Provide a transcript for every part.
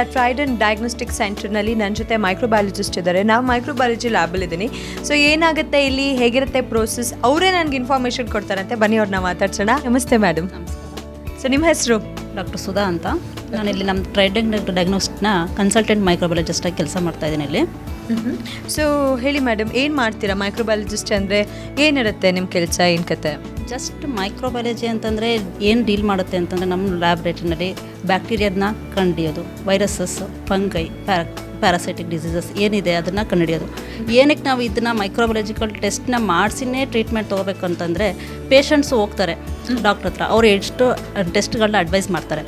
ಟ್ರೈಡನ್ diagnostic ಸೆಂಟರ್ನಲ್ಲಿ ನನ್ನ ಜೊತೆ ಮೈಕ್ರೋಬಯಾಲಜಿಸ್ಟ್ ಇದ್ದಾರೆ ನಾವು ಮೈಕ್ರೋಬಯಾಲಜಿ ಲ್ಯಾಬಲ್ಲಿ ಇದ್ದೀನಿ ಸೊ ಏನಾಗುತ್ತೆ ಇಲ್ಲಿ ಹೇಗಿರುತ್ತೆ ಪ್ರೋಸೆಸ್ ಅವರೇ ನನಗೆ ಇನ್ಫಾರ್ಮೇಷನ್ ಕೊಡ್ತಾರಂತೆ ಬನ್ನಿ ಅವ್ರನ್ನ ಮಾತಾಡ್ಸೋಣ ನಮಸ್ತೆ ಮೇಡಮ್ ಸೊ ನಿಮ್ಮ ಹೆಸರು ಡಾಕ್ಟರ್ ಸುಧಾ ಅಂತ ನಾನಿಲ್ಲಿ ನಮ್ಮ ಟ್ರೈಡಂಗ್ ಡಯಾಗ್ನೋಸ್ಟ್ನ ಕನ್ಸಲ್ಟೆಂಟ್ ಮೈಕ್ರೋಬಯಾಲಜಿಸ್ಟಾಗಿ ಕೆಲಸ ಮಾಡ್ತಾ ಇದ್ದೀನಿ ಇಲ್ಲಿ ಸೊ ಹೇಳಿ ಮೇಡಮ್ ಏನು ಮಾಡ್ತೀರಾ ಮೈಕ್ರೋಬಯಾಲಜಿಸ್ಟ್ ಅಂದರೆ ಏನಿರುತ್ತೆ ನಿಮ್ಮ ಕೆಲಸ ಏನು ಕತೆ ಜಸ್ಟ್ ಮೈಕ್ರೋಬಯಾಲಜಿ ಅಂತಂದರೆ ಏನು ಡೀಲ್ ಮಾಡುತ್ತೆ ಅಂತಂದರೆ ನಮ್ಮ ಲ್ಯಾಬ್ರೇಟ್ರಿನಲ್ಲಿ ಬ್ಯಾಕ್ಟೀರಿಯಾದನ್ನ ಕಂಡುಹಿಡಿಯೋದು viruses fungi para parasitic diseases ಏನಿದೆ ಅದನ್ನು ಕಂಡುಹಿಡಿಯೋದು ಏನಕ್ಕೆ ನಾವು ಇದನ್ನು ಮೈಕ್ರೋಬಯಾಲಜಿಕಲ್ ಟೆಸ್ಟ್ನ ಮಾಡಿಸಿನೇ ಟ್ರೀಟ್ಮೆಂಟ್ ತೊಗೋಬೇಕು ಅಂತಂದರೆ ಪೇಷಂಟ್ಸು ಹೋಗ್ತಾರೆ ಡಾಕ್ಟ್ರ್ ಹತ್ರ ಅವ್ರು ಎಷ್ಟು ಟೆಸ್ಟ್ಗಳನ್ನ ಅಡ್ವೈಸ್ ಮಾಡ್ತಾರೆ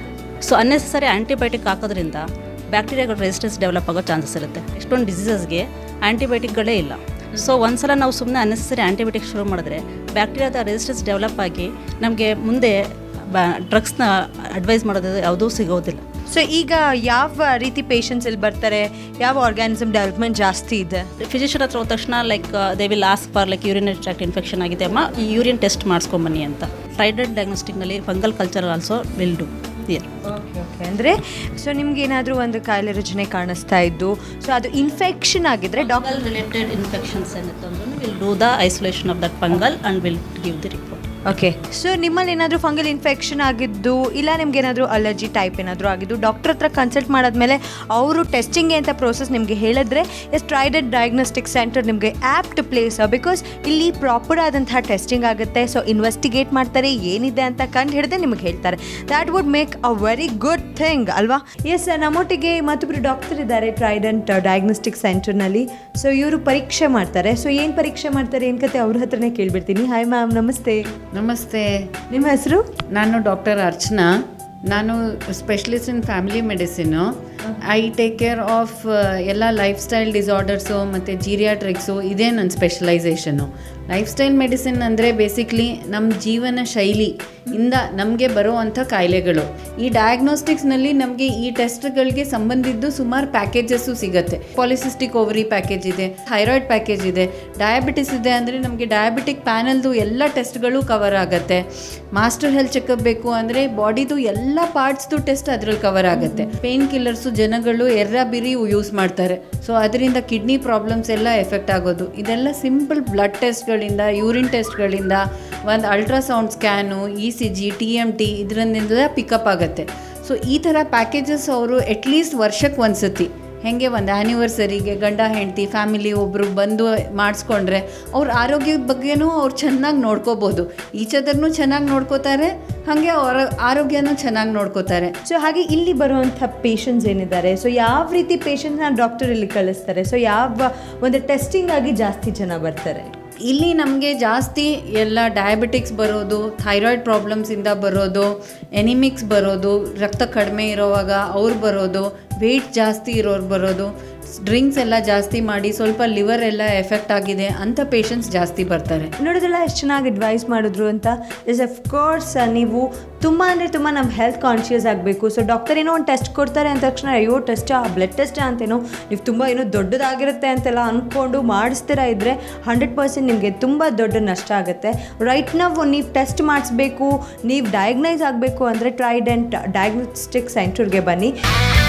ಸೊ ಅನ್ನೆಸರಿ ಆ್ಯಂಟಿಬಯೋಟಿಕ್ ಹಾಕೋದ್ರಿಂದ ಬ್ಯಾಕ್ಟೀರಿಯಾಗಳ ರೆಸಿಸ್ಟೆನ್ಸ್ ಡೆವಲಪ್ ಆಗೋ ಚಾನ್ಸಸ್ ಇರುತ್ತೆ ಎಷ್ಟೊಂದು ಡಿಸೀಸಸ್ಗೆ ಆ್ಯಂಟಿಬಯೋಟಿಕ್ಗಳೇ ಇಲ್ಲ ಸೊ ಒಂದ್ಸಲ ನಾವು ಸುಮ್ಮನೆ ಅನ್ನೆಸರಿ ಆ್ಯಂಟಿಬಯೋಟಿಕ್ ಶುರು ಮಾಡಿದ್ರೆ ಬ್ಯಾಕ್ಟೀರಿಯಾದ ರೆಸಿಸ್ಟೆನ್ಸ್ ಡೆವಲಪ್ ಆಗಿ ನಮಗೆ ಮುಂದೆ ಡ್ರಗ್ಸ್ನ ಅಡ್ವೈಸ್ ಮಾಡೋದು ಯಾವುದೂ ಸಿಗೋದಿಲ್ಲ ಸೊ ಈಗ ಯಾವ ರೀತಿ ಪೇಷಂಟ್ಸ್ ಇಲ್ಲಿ ಬರ್ತಾರೆ ಯಾವ ಆರ್ಗ್ಯಾನಿಸಮ್ ಡೆವಲಪ್ಮೆಂಟ್ ಜಾಸ್ತಿ ಇದೆ ಫಿಸಿಷಿಯನ್ ಹತ್ರ ಹೋದ ತಕ್ಷಣ like they will ask for like urinary tract infection ಆಗಿದೆ ಅಮ್ಮ ಈ ಯೂರಿನ್ ಟೆಸ್ಟ್ ಮಾಡಿಸ್ಕೊಂಬನ್ನಿ ಅಂತ ಟ್ರೈಡೆಡ್ ಡಯಾಗ್ನೋಸ್ಟಿಕ್ನಲ್ಲಿ fungal culture also will do here okay okay ಅಂದರೆ ಸೊ ನಿಮ್ಗೆ ಏನಾದರೂ ಒಂದು ಕಾಯಿಲೆ ರಚನೆ ಕಾಣಿಸ್ತಾ ಇದ್ದು ಸೊ ಅದು ಇನ್ಫೆಕ್ಷನ್ ಆಗಿದ್ರೆ ಡಾಕ್ಟರ್ ಫಂಗಲ್ ರಿಲೇಟೆಡ್ ಇನ್ಫೆಕ್ಷನ್ಸ್ ಏನಿತ್ತು will do the isolation of that fungal and will give the report okay so ನಿಮ್ಮಲ್ಲಿ ಏನಾದರೂ ಫಂಗಲ್ ಇನ್ಫೆಕ್ಷನ್ ಆಗಿದ್ದು ಇಲ್ಲ ನಿಮ್ಗೆ ಏನಾದರೂ ಅಲರ್ಜಿ ಟೈಪ್ ಏನಾದರೂ ಆಗಿದ್ದು ಡಾಕ್ಟರ್ ಹತ್ರ ಕನ್ಸಲ್ಟ್ ಮಾಡಾದ್ಮೇಲೆ ಅವರು ಟೆಸ್ಟಿಂಗ್ ಅಂತ ಪ್ರೋಸೆಸ್ ನಿಮಗೆ ಹೇಳಿದ್ರೆ ಎಸ್ ಟ್ರೈಡೆಡ್ ಡಯಾಗ್ನೋಸ್ಟಿಕ್ ಸೆಂಟರ್ ನಿಮಗೆ ಆ್ಯಪ್ಟ್ ಪ್ಲೇಸ್ ಬಿಕಾಸ್ ಇಲ್ಲಿ ಪ್ರಾಪರ್ ಆದಂತಹ ಟೆಸ್ಟಿಂಗ್ ಆಗುತ್ತೆ ಸೊ ಇನ್ವೆಸ್ಟಿಗೇಟ್ ಮಾಡ್ತಾರೆ ಏನಿದೆ ಅಂತ ಕಂಡು ಹಿಡಿದೇ ನಿಮಗೆ ಹೇಳ್ತಾರೆ that would make a very good thing ಅಲ್ವಾ ಎಸ್ ನಮ್ಮೊಟ್ಟಿಗೆ ಮತ್ತೊಬ್ಬರು ಡಾಕ್ಟರ್ ಇದ್ದಾರೆ ಟ್ರೈಡೆಂಟ್ ಡಯಾಗ್ನೋಸ್ಟಿಕ್ ಸೆಂಟರ್ನಲ್ಲಿ ಸೊ ಇವರು ಪರೀಕ್ಷೆ ಮಾಡ್ತಾರೆ ಸೊ ಏನು ಪರೀಕ್ಷೆ ಮಾಡ್ತಾರೆ ಏನು ಕತೆ ಅವ್ರ ಹತ್ರನೇ ಕೇಳ್ಬಿಡ್ತೀನಿ ಹಾಯ್ ಮ್ಯಾಮ್ ನಮಸ್ತೆ ನಮಸ್ತೆ ನಿಮ್ಮ ಹೆಸರು ನಾನು ಡಾಕ್ಟರ್ ಅರ್ಚನಾ ನಾನು specialist in family medicine I take care of ಎಲ್ಲ ಲೈಫ್ ಸ್ಟೈಲ್ ಡಿಸಾರ್ಡರ್ಸು ಮತ್ತು ಜೀರಿಯಾಟ್ರಿಕ್ಸು ಇದೇ ನನ್ನ ಸ್ಪೆಷಲೈಸೇಷನು ಲೈಫ್ ಸ್ಟೈಲ್ ಮೆಡಿಸಿನ್ ಅಂದರೆ ಬೇಸಿಕ್ಲಿ ನಮ್ಮ ಜೀವನ ಶೈಲಿ ಇಂದ ನಮಗೆ ಬರುವಂಥ ಕಾಯಿಲೆಗಳು ಈ ಡಯಾಗ್ನೋಸ್ಟಿಕ್ಸ್ನಲ್ಲಿ ನಮಗೆ ಈ ಟೆಸ್ಟ್ಗಳಿಗೆ ಸಂಬಂಧಿದ್ದು ಸುಮಾರು ಪ್ಯಾಕೇಜಸ್ಸು ಸಿಗುತ್ತೆ ಪಾಲಿಸಿಸ್ಟಿಕ್ ಓವರಿ ಪ್ಯಾಕೇಜ್ ಇದೆ ಥೈರಾಯ್ಡ್ ಪ್ಯಾಕೇಜ್ ಇದೆ ಡಯಾಬಿಟಿಸ್ ಇದೆ ಅಂದರೆ ನಮಗೆ ಡಯಾಬಿಟಿಕ್ ಪ್ಯಾನಲ್ದು ಎಲ್ಲ ಟೆಸ್ಟ್ಗಳು ಕವರ್ ಆಗುತ್ತೆ ಮಾಸ್ಟರ್ ಹೆಲ್ತ್ ಚೆಕಪ್ ಬೇಕು ಅಂದರೆ ಬಾಡಿದು ಎಲ್ಲ ಪಾರ್ಟ್ಸ್ದು ಟೆಸ್ಟ್ ಅದ್ರಲ್ಲಿ ಕವರ್ ಆಗುತ್ತೆ ಪೇನ್ ಕಿಲ್ಲರ್ಸು ಜನಗಳು ಎರ್ರ ಬಿರಿ ಯೂಸ್ ಮಾಡ್ತಾರೆ ಸೊ ಅದರಿಂದ ಕಿಡ್ನಿ ಪ್ರಾಬ್ಲಮ್ಸ್ ಎಲ್ಲ ಎಫೆಕ್ಟ್ ಆಗೋದು ಇದೆಲ್ಲ ಸಿಂಪಲ್ ಬ್ಲಡ್ ಟೆಸ್ಟ್ಗಳಿಂದ ಯೂರಿನ್ ಟೆಸ್ಟ್ಗಳಿಂದ ಒಂದು ultrasound scan E C G T M T ಇದರಿಂದೆಲ್ಲ ಪಿಕಪ್ ಆಗುತ್ತೆ ಸೊ ಈ ಥರ ಪ್ಯಾಕೇಜಸ್ ಅವರು ಅಟ್ಲೀಸ್ಟ್ ವರ್ಷಕ್ಕೆ ಒಂದ್ಸತಿ ಹೆಂಗೆ ಒಂದು ಆ್ಯನಿವರ್ಸರಿಗೆ ಗಂಡ ಹೆಂಡತಿ ಫ್ಯಾಮಿಲಿ ಒಬ್ಬರು ಬಂದು ಮಾಡಿಸ್ಕೊಂಡ್ರೆ ಅವ್ರ ಆರೋಗ್ಯದ ಬಗ್ಗೆನೂ ಅವ್ರು ಚೆನ್ನಾಗಿ ನೋಡ್ಕೋಬೋದು ಈಚದರ್ನೂ ಚೆನ್ನಾಗಿ ನೋಡ್ಕೋತಾರೆ ಹಾಗೆ ಅವರ ಆರೋಗ್ಯನೂ ಚೆನ್ನಾಗಿ ನೋಡ್ಕೋತಾರೆ ಸೊ ಹಾಗೆ ಇಲ್ಲಿ ಬರುವಂಥ ಪೇಷಂಟ್ಸ್ ಏನಿದ್ದಾರೆ ಸೊ ಯಾವ ರೀತಿ ಪೇಷಂಟ್ನ ಡಾಕ್ಟರ್ ಇಲ್ಲಿ ಕಳಿಸ್ತಾರೆ ಸೊ ಯಾವ ಒಂದು ಟೆಸ್ಟಿಂಗ್ ಆಗಿ ಜಾಸ್ತಿ ಜನ ಬರ್ತಾರೆ ಇಲ್ಲಿ ನಮಗೆ ಜಾಸ್ತಿ ಎಲ್ಲ ಡಯಾಬಿಟಿಕ್ಸ್ ಬರೋದು ಥೈರಾಯ್ಡ್ ಪ್ರಾಬ್ಲಮ್ಸಿಂದ ಬರೋದು ಎನಿಮಿಕ್ಸ್ ಬರೋದು ರಕ್ತ ಕಡಿಮೆ ಇರೋವಾಗ ಅವ್ರು ಬರೋದು ವೆಯ್ಟ್ ಜಾಸ್ತಿ ಇರೋರು ಬರೋದು ಡ್ರಿಂಕ್ಸ್ ಎಲ್ಲ ಜಾಸ್ತಿ ಮಾಡಿ ಸ್ವಲ್ಪ ಲಿವರ್ ಎಲ್ಲ ಎಫೆಕ್ಟ್ ಆಗಿದೆ ಅಂಥ ಪೇಷಂಟ್ಸ್ ಜಾಸ್ತಿ ಬರ್ತಾರೆ ನೋಡೋದೆಲ್ಲ ಎಷ್ಟು ಚೆನ್ನಾಗಿ ಅಡ್ವೈಸ್ ಮಾಡಿದ್ರು ಅಂತ ಇಸ್ ಅಫ್ ಕೋರ್ಸ್ ನೀವು ತುಂಬ ಅಂದರೆ ತುಂಬ ನಮ್ಮ ಹೆಲ್ತ್ ಕಾನ್ಷಿಯಸ್ ಆಗಬೇಕು ಸೊ ಡಾಕ್ಟರ್ ಏನೋ ಒಂದು ಟೆಸ್ಟ್ ಕೊಡ್ತಾರೆ ಅಂದ ತಕ್ಷಣ ಅಯ್ಯೋ ಟೆಸ್ಟಾ ಬ್ಲಡ್ ಟೆಸ್ಟಾ ಅಂತೇನೋ ನೀವು ತುಂಬ ಏನೋ ದೊಡ್ಡದಾಗಿರುತ್ತೆ ಅಂತೆಲ್ಲ ಅಂದ್ಕೊಂಡು ಮಾಡಿಸ್ತೀರಾ ಇದ್ದರೆ ಹಂಡ್ರೆಡ್ ಪರ್ಸೆಂಟ್ ನಿಮಗೆ ತುಂಬ ದೊಡ್ಡ ನಷ್ಟ ಆಗುತ್ತೆ ರೈಟ್ ನಾವು ನೀವು ಟೆಸ್ಟ್ ಮಾಡಿಸ್ಬೇಕು ನೀವು ಡಯಾಗ್ನೈಸ್ ಆಗಬೇಕು ಅಂದರೆ ಟ್ರೈಡೆಂಟ್ ಡಯಾಗ್ನೋಸ್ಟಿಕ್ ಸೆಂಟರ್ಗೆ ಬನ್ನಿ